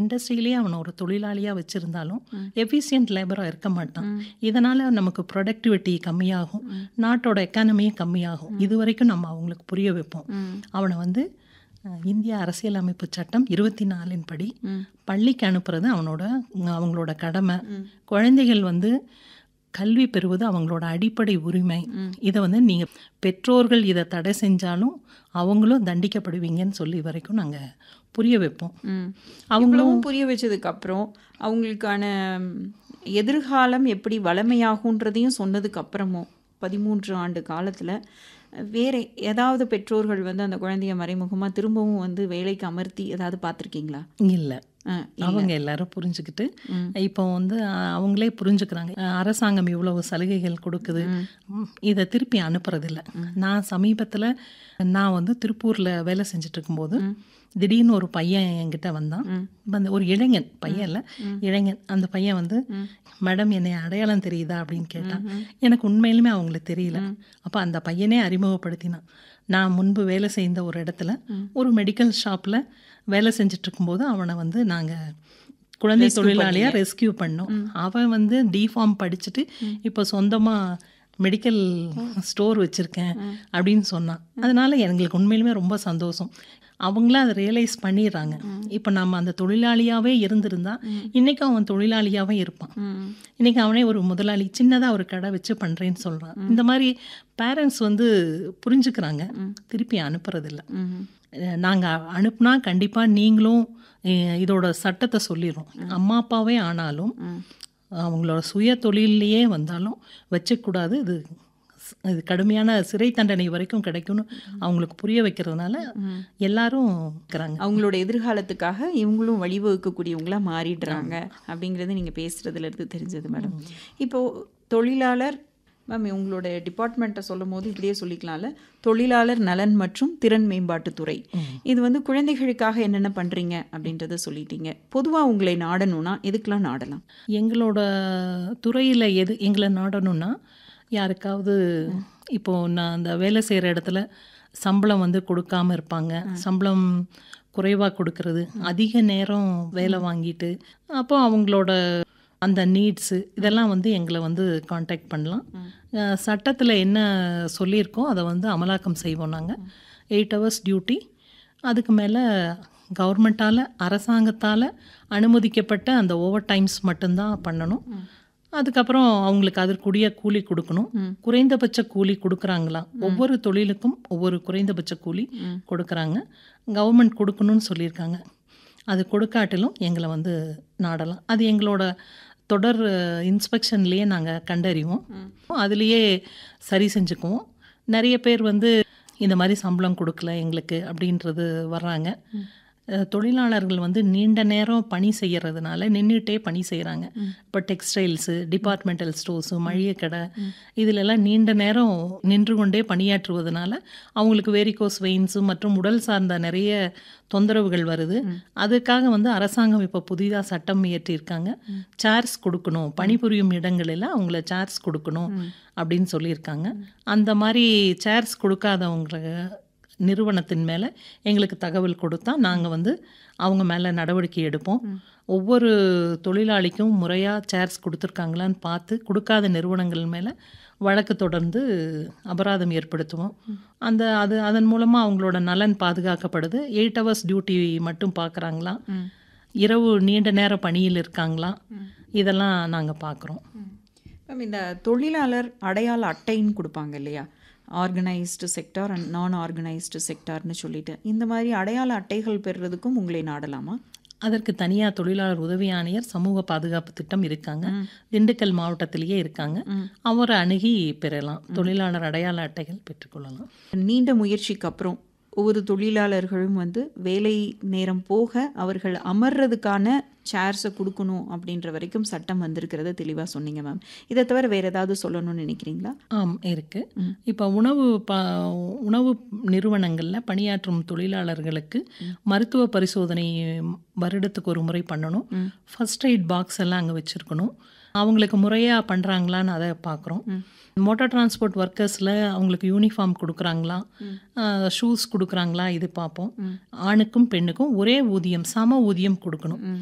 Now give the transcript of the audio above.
இண்டஸ்ட்ரியிலேயே அவனை ஒரு தொழிலாளியாக வச்சுருந்தாலும் எஃபிஷியன்ட் லேபராக இருக்க மாட்டான் இதனால் நமக்கு ப்ரொடக்டிவிட்டி கம்மியாகும் நாட்டோட எக்கானமியும் கம்மியாகும் இது வரைக்கும் நம்ம அவங்களுக்கு புரிய வைப்போம் அவனை வந்து அஹ், இந்திய அரசியலமைப்பு சட்டம் இருபத்தி நாலின் படி பள்ளிக்கு அனுப்புறது அவனோட அவங்களோட கடமை குழந்தைகள் வந்து கல்வி பெறுவது அவங்களோட அடிப்படை உரிமை இதை வந்து நீங்கள் பெற்றோர்கள் இதை தடை செஞ்சாலும் அவங்களும் தண்டிக்கப்படுவீங்கன்னு சொல்லி வரைக்கும் நாங்கள் புரிய வைப்போம் ம். அவங்களும் இவ்வளவும் புரிய வச்சதுக்கு அப்புறம் அவங்களுக்கான ம், எதிர்காலம் எப்படி வளமையாகுன்றதையும் சொன்னதுக்கு அப்புறமும் பதிமூன்று ஆண்டு காலத்தில் வேற ஏதாவது பெற்றோர்கள் வந்து அந்த குழந்தைய மறைமுகமாக திரும்பவும் வந்து வேலைக்கு அமர்த்தி ஏதாவது பார்த்துருக்கீங்களா இல்லை ஆ, அவங்க எல்லாரும் புரிஞ்சுக்கிட்டு இப்போ வந்து அஹ், அவங்களே புரிஞ்சுக்கிறாங்க அஹ், அரசாங்கம் இவ்வளவு சலுகைகள் கொடுக்குது ம், இதை திருப்பி அனுப்புறதில்ல நான் சமீபத்தில் நான் வந்து திருப்பூரில் வேலை செஞ்சுட்டு இருக்கும்போது திடீர்னு ஒரு பையன் என்கிட்ட வந்தான் வந்து ஒரு இளைஞன் பையன் இல்லை இளைஞன் அந்த பையன் வந்து மேடம் என்னை அடையாளம் தெரியுதா அப்படின்னு கேட்டான் எனக்கு உண்மையிலுமே அவங்களுக்கு தெரியல அப்போ அந்த பையனே அறிமுகப்படுத்தினான் நான் முன்பு வேலை செய்த ஒரு இடத்துல ஒரு மெடிக்கல் ஷாப்பில் வேலை செஞ்சுட்டு இருக்கும்போது அவனை வந்து நாங்கள் குழந்தை தொழிலாளியாக ரெஸ்கியூ பண்ணோம் அவன் வந்து டிஃபார்ம் படிச்சுட்டு இப்போ சொந்தமாக மெடிக்கல் ஸ்டோர் வச்சுருக்கேன் அப்படின்னு சொன்னான் அதனால எங்களுக்கு உண்மையிலுமே ரொம்ப சந்தோஷம் அவங்களும் அதை ரியலைஸ் பண்ணிடுறாங்க இப்போ நம்ம அந்த தொழிலாளியாகவே இருந்திருந்தா இன்றைக்கும் அவன் தொழிலாளியாகவே இருப்பான் இன்றைக்கி அவனே ஒரு முதலாளி சின்னதாக ஒரு கடை வச்சு பண்ணுறேன்னு சொல்கிறான் இந்த மாதிரி பேரண்ட்ஸ் வந்து புரிஞ்சுக்கிறாங்க திருப்பி அனுப்புறதில்ல நாங்கள் அனுப்புனா கண்டிப்பாக நீங்களும் அஹ், இதோட சட்டத்தை சொல்லிடுறோம் அம்மா அப்பாவே ஆனாலும் அவங்களோட சுய தொழிலையே வந்தாலும் வச்சக்கூடாது இது ஸ்- இது கடுமையான சிறை தண்டனை வரைக்கும் கிடைக்கும்னு அவங்களுக்கு புரிய வைக்கிறதுனால எல்லாரும் இருக்கிறாங்க அவங்களோட எதிர்காலத்துக்காக இவங்களும் வழிவகுக்கக்கூடியவங்களா மாறிடுறாங்க அப்படிங்கிறது நீங்கள் பேசுறதுல இருந்து தெரிஞ்சது மேடம் இப்போ தொழிலாளர் மேம் உங்களோட டிபார்ட்மெண்ட்டை சொல்லும் போது இப்படியே சொல்லிக்கலாம்ல தொழிலாளர் நலன் மற்றும் திறன் மேம்பாட்டுத்துறை இது வந்து குழந்தைகளுக்காக என்னென்ன பண்ணுறீங்க அப்படின்றத சொல்லிட்டீங்க பொதுவாக உங்களை நாடணும்னா எதுக்கெல்லாம் நாடலாம் எங்களோட துறையில் எது எங்களை நாடணும்னா யாருக்காவது இப்போ நான் அந்த வேலை செய்கிற இடத்துல சம்பளம் வந்து கொடுக்காம இருப்பாங்க சம்பளம் குறைவாக கொடுக்கறது அதிக நேரம் வேலை வாங்கிட்டு அப்போ அவங்களோட அந்த நீட்ஸு இதெல்லாம் வந்து எங்களை வந்து காண்டாக்ட் பண்ணலாம் சட்டத்தில் என்ன சொல்லியிருக்கோ அதை வந்து அமலாக்கம் செய்வோம் நாங்கள் எயிட் ஹவர்ஸ் டியூட்டி அதுக்கு மேலே கவர்மெண்ட்டால் அரசாங்கத்தால் அனுமதிக்கப்பட்ட அந்த ஓவர் டைம்ஸ் மட்டும்தான் பண்ணணும் அதுக்கப்புறம் அவங்களுக்கு அதற்குரிய கூலி கொடுக்கணும் குறைந்தபட்ச கூலி கொடுக்குறாங்களா ஒவ்வொரு தொழிலுக்கும் ஒவ்வொரு குறைந்தபட்ச கூலி கொடுக்குறாங்க கவர்மெண்ட் கொடுக்கணும்னு சொல்லியிருக்காங்க அது கொடுக்காட்டிலும் எங்களை வந்து நாடலாம் அது எங்களோட தொடர் இன்ஸ்பெக்ஷன்லேயே நாங்கள் கண்டறிவோம் அதுலேயே சரி செஞ்சுக்குவோம் நிறைய பேர் வந்து இந்த மாதிரி சம்பளம் கொடுக்கல எங்களுக்கு அப்படின்றது வர்றாங்க அஹ், தொழிலாளர்கள் வந்து நீண்ட நேரம் பணி செய்யறதுனால நின்றுட்டே பணி செய்கிறாங்க இப்போ டெக்ஸ்டைல்ஸு டிபார்ட்மெண்டல் ஸ்டோர்ஸு மளிகை கடை இதிலெல்லாம் நீண்ட நேரம் நின்று கொண்டே பணியாற்றுவதனால அவங்களுக்கு வேரிகோஸ் வெயின்ஸு மற்றும் உடல் சார்ந்த நிறைய தொந்தரவுகள் வருது அதுக்காக வந்து அரசாங்கம் இப்போ புதிதாக சட்டம் இயற்றியிருக்காங்க சேர்ஸ் கொடுக்கணும் பணிபுரியும் இடங்களில் அவங்கள சேர்ஸ் கொடுக்கணும் அப்படின்னு சொல்லியிருக்காங்க அந்த மாதிரி சேர்ஸ் கொடுக்காதவங்க நிறுவனத்தின் மேலே எங்களுக்கு தகவல் கொடுத்தா நாங்கள் வந்து அவங்க மேலே நடவடிக்கை எடுப்போம் ஒவ்வொரு தொழிலாளிக்கும் முறையாக சேர்ஸ் கொடுத்துருக்காங்களான்னு பார்த்து கொடுக்காத நிறுவனங்கள் மேலே வழக்கு தொடர்ந்து அபராதம் ஏற்படுத்துவோம் அந்த அது அதன் மூலமாக அவங்களோட நலன் பாதுகாக்கப்படுது எயிட் ஹவர்ஸ் டியூட்டி மட்டும் பார்க்குறாங்களா இரவு நீண்ட நேரம் பணியில் இருக்காங்களா இதெல்லாம் நாங்கள் பார்க்குறோம் மேம் இந்த தொழிலாளர் அடையாள அட்டைன்னு கொடுப்பாங்க இல்லையா ஆர்கனைஸ்டு செக்டார் அண்ட் நான் ஆர்கனைஸ்டு செக்டார்னு சொல்லிட்டு இந்த மாதிரி அடையாள அட்டைகள் பெறுறதுக்கும் உங்களை நாடலாமா அதற்கு தனியார் தொழிலாளர் உதவி ஆணையர் சமூக பாதுகாப்பு திட்டம் இருக்காங்க திண்டுக்கல் மாவட்டத்திலேயே இருக்காங்க அவரை அணுகி பெறலாம் தொழிலாளர் அடையாள அட்டைகள் பெற்றுக்கொள்ளலாம் நீண்ட முயற்சிக்கு அப்புறம் ஒவ்வொரு தொழிலாளர்களும் வந்து வேலை நேரம் போக அவர்கள் அமர்றதுக்கான சேர்ஸை கொடுக்கணும் அப்படின்ற வரைக்கும் சட்டம் வந்திருக்கிறத தெளிவாக சொன்னீங்க மேம் இதை தவிர வேறு ஏதாவது சொல்லணும்னு நினைக்கிறீங்களா ஆம் இருக்கு இப்போ உணவு ப உணவு நிறுவனங்களில் பணியாற்றும் தொழிலாளர்களுக்கு மருத்துவ பரிசோதனை வருடத்துக்கு ஒரு முறை பண்ணணும் ஃபர்ஸ்ட் எய்ட் பாக்ஸ் எல்லாம் அங்கே வச்சுருக்கணும் அவங்களுக்கு முறையாக பண்ணுறாங்களான்னு அதை பார்க்குறோம் மோட்டார் டிரான்ஸ்போர்ட் ஒர்க்கர்ஸில் அவங்களுக்கு யூனிஃபார்ம் கொடுக்குறாங்களா ஷூஸ் கொடுக்குறாங்களா இது பார்ப்போம் ஆணுக்கும் பெண்ணுக்கும் ஒரே ஊதியம் சம ஊதியம் கொடுக்கணும்